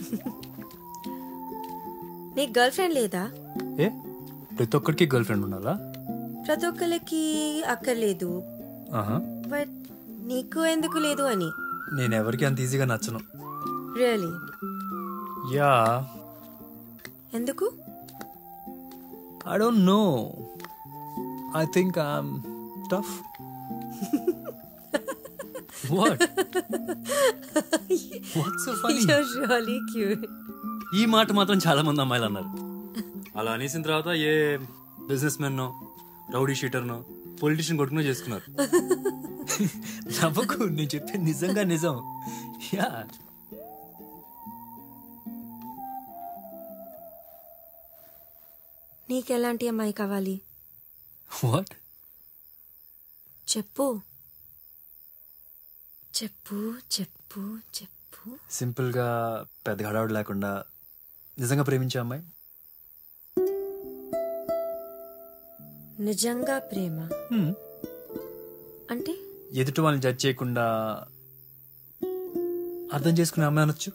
నీకు girl friend లేదా ఏ ప్రతి ఒక్కరికి గర్ల్ ఫ్రెండ్ ఉండాలా ప్రతి ఒక్కరికి అక్కర్లేదు ఆహా బట్ నీకు ఎందుకు లేదు అని నేను ఎవరికి అంత ఈజీగా నచ్చను రియలీ యా ఎందుకు I don't know I think I'm tough what what's so funny really cute ఈ మాట మాత్రం చాలా మంది అమ్మాయిలు అన్నారు అలా అనేసిన తర్వాత ఏ బిజినెస్ మెన్ రౌడీ షీటర్నో పొలిటీషియన్ కొట్టుకునో చేసుకున్నారు నవ్వకు నేను చెప్పేది నిజంగా నిజం యా నీకెలాంటి అమ్మాయి కావాలి వాట్ చెప్పు చెప్పు చెప్పు చెప్పు సింపుల్ గా పెద్ద హడావుడు లేకుండా నిజంగా ప్రేమించే అమ్మాయి నిజంగా ప్రేమ Hmm. అంటే ఎదుటి వాళ్ళని జడ్జ్ చేయకుండా అర్థం చేసుకునే అమ్మాయి అనొచ్చు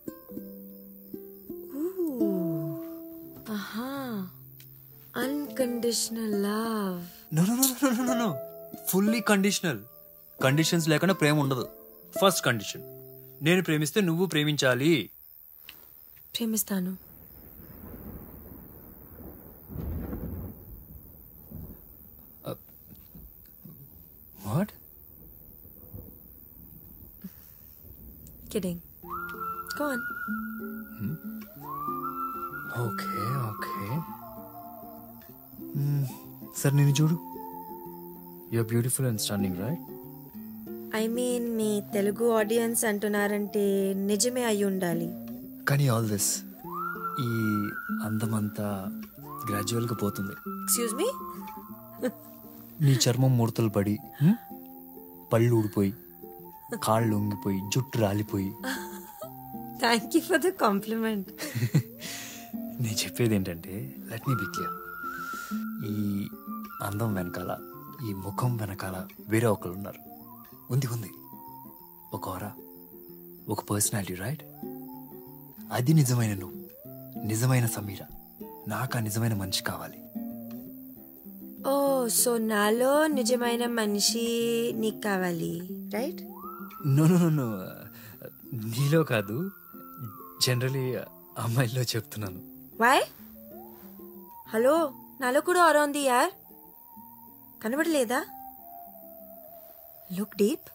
ఆహా unconditional love no no no no no no fully conditional conditions లేకుండా ప్రేమ ఉండదు ఫస్ట్ కండిషన్ నేను ప్రేమిస్తే నువ్వు ప్రేమించాలి ప్రేమిస్తాను what kidding go on okay okay సరే నేను చూడు you're beautiful and stunning right I mean మీ తెలుగు ఆడియన్స్ అంటున్నారంటే నిజమే అయి ఉండాలి కానీ ఆల్ దిస్ ఈ అందమంతా గ్రాడ్యువల్గా పోతుంది ఎక్స్క్యూజ్ మీ నీ చర్మం ముడతలు పడి హ్మ్? పళ్ళు ఊడిపోయి కాళ్ళు ఉంగిపోయి జుట్టు రాలిపోయి thank you for the compliment నేను చెప్పేది ఏంటంటే లెట్ మీ బి క్లియర్ ఈ అందం వెనకాల ఈ ముఖం వెనకాల వేరే ఒకరు ఉన్నారు ఉంది ఉంది ఒక ఓరా ఒక పర్సనాలిటీ రైట్ అది నిజమైన నువ్వు నిజమైన సమీర నాకు ఆ నిజమైన మనిషి కావాలి ఓ సో నాలో నిజమైన మనిషి నీకు కావాలి right no no no no నీలో కాదు జనరలీ అమ్మాయిలో చెప్తున్నాను వాయ్ హలో నాలో కూడా ఆరో ఉంది యార్ కనబడలేదా లుక్ డీప్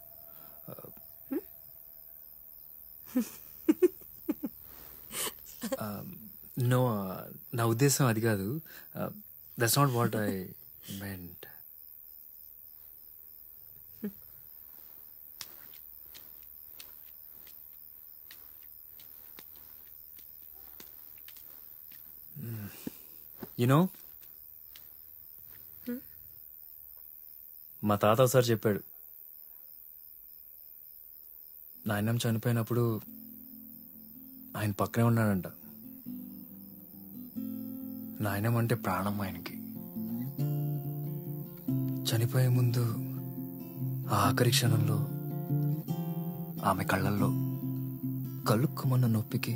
నో నా ఉద్దేశం అది కాదు that's not what I meant you know మా తాత ఒకసారి చెప్పాడు నాయనం చనిపోయినప్పుడు ఆయన పక్కనే ఉన్నాడంట నాయనం అంటే ప్రాణం ఆయనకి చనిపోయే ముందు ఆ ఆఖరి క్షణంలో ఆమె కళ్ళల్లో కలుక్కుమన్న నొప్పికి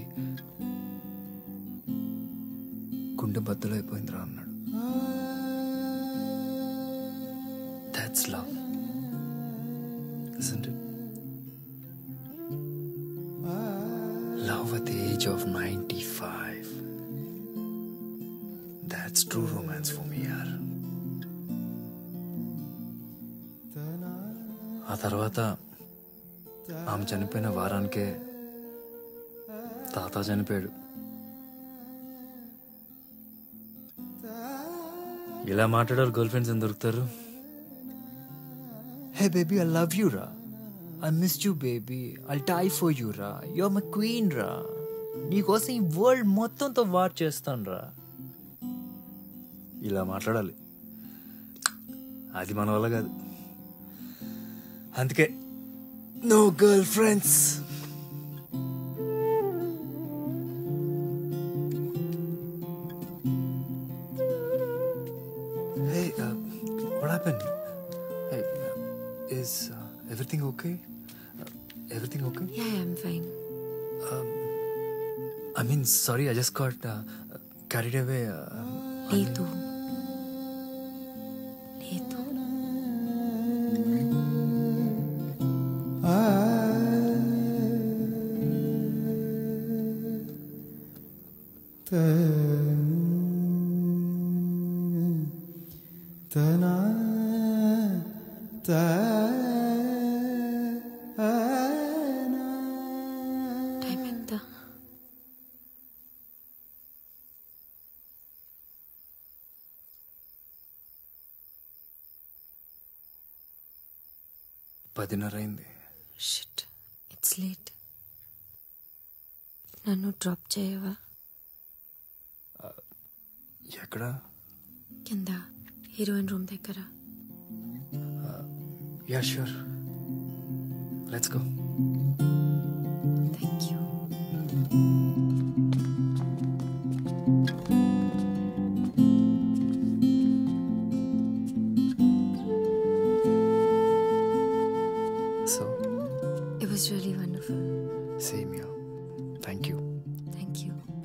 గుండె బద్దలైపోయిందిరా అన్నాడు that's love isn't it? Love at the age of 95. That's true romance for me, yaar. ఆ తర్వాత ఆమె చనిపోయిన వారానికే తాత చనిపోయాడు ఇలా మాట్లాడారు గర్ల్ ఫ్రెండ్స్ ఏం దొరుకుతారు hey baby I love you రా I miss you baby I die for you రా యువర్ మై క్వీన్ రా నీకోసం ఈ వరల్డ్ మొత్తంతో వార్ చేస్తాను రా ఇలా మాట్లాడాలి అది మన వల్ల కాదు అందుకే no girlfriends Hey, uh, what happened? Hey, uh, is uh, everything okay? Uh, everything okay? Yeah I'm fine I mean sorry I just got carried away లేదు లేదు టైం ఎంత పదిన్నర అయింది షిట్ ఇట్స్ లేట్ నన్ను drop చేయవా ఎక్కడ కింద heroine room దగ్గర yeah sure let's go thank you so it was really wonderful same you thank you thank you